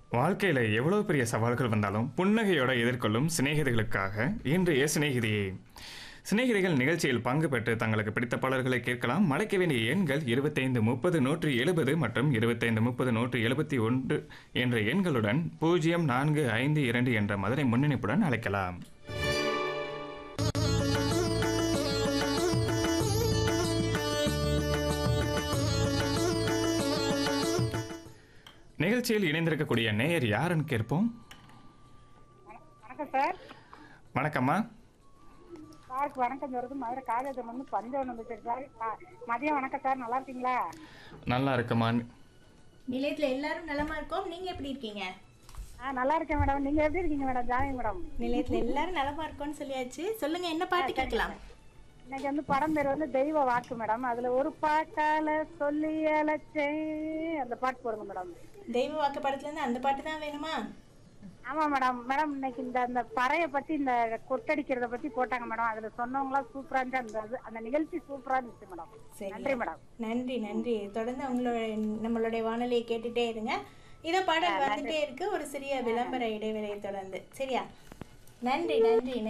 வாழ்க்கையில் எவ்வளோ பெரிய சவால்கள் வந்தாலும் புன்னகையோட எதிர்கொள்ளும் சிநேகிதிகளுக்காக இன்றைய சிநேகிதியே சிநேகிதிகள் நிகழ்ச்சியில் பங்கு பெற்று தங்களுக்கு பிடித்த பாடல்களை கேட்கலாம் மலைக்க வேண்டிய எண்கள் இருபத்தைந்து முப்பது நூற்றி எழுபது மற்றும் இருபத்தைந்து முப்பது நூற்றி எழுபத்தி ஒன்று என்ற எண்களுடன் பூஜ்ஜியம் நான்கு ஐந்து இரண்டு என்ற மதுரை முன்னணிப்புடன் அழைக்கலாம் நிகழ்ச்சியில் இணைந்திருக்கக்கூடிய நேயர் யாருன்னு கேட்போம் வணக்கம் சார் வணக்கம்மா சாருக்கு வணக்கம் சொல்றது மதுரை காலேஜ் வந்து பஞ்சவனம் வந்துச்சு சார் ஆ, மதியம் வணக்கம் சார் நல்லா இருக்கீங்களா நல்லா இருக்குமா நிலையத்துல எல்லாரும் நலமா இருக்கோம் நீங்க எப்படி இருக்கீங்க ஆ நல்லா இருக்கேன் மேடம் நீங்க எப்படி இருக்கீங்க மேடம் ஜானகி மேடம் நிலையத்துல எல்லாரும் நலமா இருக்கோம்னு சொல்லியாச்சு சொல்லுங்க என்ன பாட்டு கேட்கலாம் இன்னைக்கு வந்து படம் பேர் வந்து தெய்வ வாக்கு மேடம் அதுல ஒரு பாட்டால சொல்லி அழைச்சேன் அந்த பாட்டு போடுங்க மேடம் தெய்வ வாக்கு படத்துல இருந்து அந்த பாட்டு தான் வேணுமா ஆமா மேடம் மேடம் இன்னைக்கு இந்த அந்த பறைய பத்தி இந்த கொட்டடிக்கிறத பத்தி போட்டாங்க மேடம் அதுல சொன்னவங்களா சூப்பரா இருந்துச்சு அந்த இது- அந்த நிகழ்ச்சி சூப்பரா இருந்துச்சு மேடம் சரி நன்றி மேடம் நன்றி நன்றி தொடர்ந்து உங்களோட நம்மளுடைய வானொலியை கேட்டுட்டே இருங்க இதோ பாடல் வந்துட்டே இருக்கு ஒரு சிறிய விளம்பர இடைவேளையை தொடர்ந்து சரியா நன்றி நன்றி